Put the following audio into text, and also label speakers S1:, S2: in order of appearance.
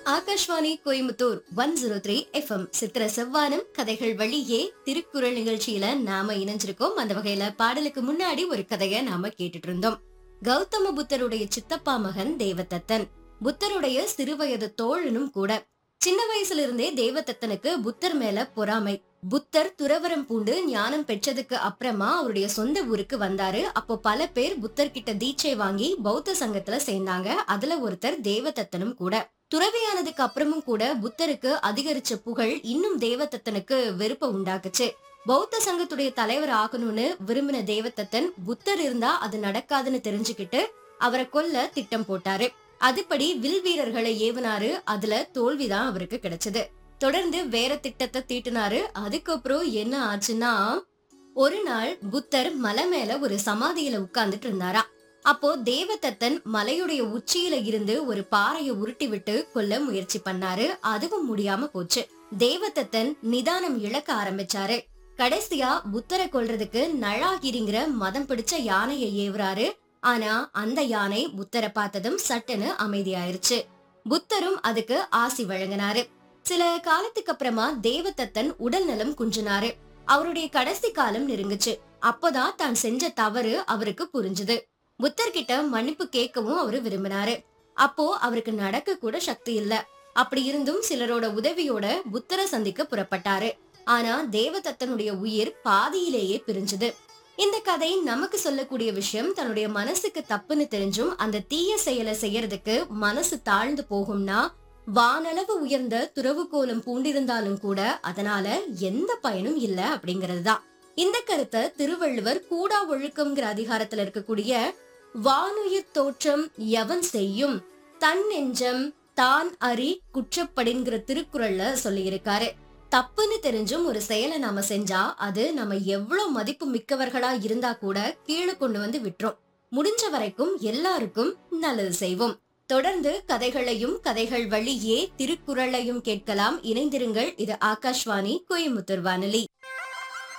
S1: Akashvani Coimbatore one zero three FM சித்திர செவ்வானம் கதைகள் வழியே திருக்குறள் நிகழ்ச்சியில நாம இணைஞ்சிருக்கோம் அந்த வகையில பாடலுக்கு முன்னாடி ஒரு கதைய நாம கேட்டுட்டு இருந்தோம் கௌதம புத்தருடைய சித்தப்பா மகன் தேவதத்தன் புத்தருடைய சிறுவயது தோழனும் கூட சின்ன வயசுல இருந்தே தேவதத்தனுக்கு புத்தர் மேல பொறாமை புத்தர் துறவரம் பூண்டு ஞானம் பெற்றதுக்கு அப்புறமா அவருடைய சொந்த ஊருக்கு வந்தாரு அப்போ பல பேர் புத்தர் கிட்ட தீட்சை வாங்கி பௌத்த சங்கத்துல சேர்ந்தாங்க அதுல ஒருத்தர் தேவதத்தனும் கூட துறவியானதுக்கு அப்புறமும் கூட புத்தருக்கு அதிகரிச்ச புகழ் இன்னும் தேவதத்தனுக்கு வெறுப்ப உண்டாக்குச்சு பௌத்த சங்கத்துடைய தலைவர் ஆகணும்னு விரும்பின தேவதத்தன் புத்தர் இருந்தா அது நடக்காதுன்னு தெரிஞ்சுக்கிட்டு அவரை கொல்ல திட்டம் போட்டாரு அதுபடி வில் வீரர்களை ஏவினாரு அதுல தோல்விதான் அவருக்கு கிடைச்சது தொடர்ந்து வேற திட்டத்தை தீட்டினாரு அதுக்கப்புறம் என்ன ஆச்சுன்னா ஒரு நாள் புத்தர் மலை மேல ஒரு சமாதியில உட்கார்ந்துட்டு இருந்தாரா அப்போ தேவதத்தன் மலையுடைய உச்சியில இருந்து ஒரு பாறையை உருட்டி விட்டு கொல்ல முயற்சி பண்ணாரு அதுவும் முடியாம போச்சு தேவதத்தன் நிதானம் இழக்க ஆரம்பிச்சாரு கடைசியா புத்தரை கொல்றதுக்கு நழாகிரிங்கிற மதம் பிடிச்ச யானையை ஏவுறாரு ஆனா அந்த யானை புத்தரை பார்த்ததும் சட்டுன்னு அமைதியாயிருச்சு புத்தரும் அதுக்கு ஆசி வழங்கினாரு சில காலத்துக்கு அப்புறமா தேவதத்தன் உடல் நலம் குன்றினாரு அவருடைய கடைசி காலம் நெருங்குச்சு அப்போதான் தான் செஞ்ச தவறு அவருக்கு புரிஞ்சுது புத்தர்கிட்ட மன்னிப்பு கேட்கவும் அவரு விரும்பினாரு அப்போ அவருக்கு நடக்க கூட சக்தி இல்ல அப்படி இருந்தும் சிலரோட உதவியோட புத்தரை சந்திக்க புறப்பட்டாரு ஆனா தேவதத்தனுடைய உயிர் பாதியிலேயே பிரிஞ்சுது இந்த கதை நமக்கு சொல்லக்கூடிய விஷயம் தன்னுடைய மனசுக்கு தப்புன்னு தெரிஞ்சும் அந்த தீய செயலை செய்யறதுக்கு மனசு தாழ்ந்து போகும்னா வானளவு உயர்ந்த துறவு கோலம் பூண்டிருந்தாலும் கூட அதனால எந்த பயனும் இல்ல அப்படிங்கறதுதான் இந்த கருத்தை திருவள்ளுவர் கூடா ஒழுக்கம்ங்கிற அதிகாரத்துல இருக்கக்கூடிய வானுயிர் தோற்றம் எவன் செய்யும் தன் நெஞ்சம் தான் அறி குற்றப்படின்கிற திருக்குறள்ல சொல்லியிருக்காரு தப்புன்னு தெரிஞ்சும் ஒரு செயலை நாம செஞ்சா அது நம்ம எவ்வளவு மதிப்பு மிக்கவர்களா இருந்தா கூட கீழே கொண்டு வந்து விட்டுரும் முடிஞ்ச வரைக்கும் எல்லாருக்கும் நல்லது செய்வோம் தொடர்ந்து கதைகளையும் கதைகள் வழியே திருக்குறளையும் கேட்கலாம் இணைந்திருங்கள் இது ஆகாஷ்வாணி கோயம்புத்தூர் வானொலி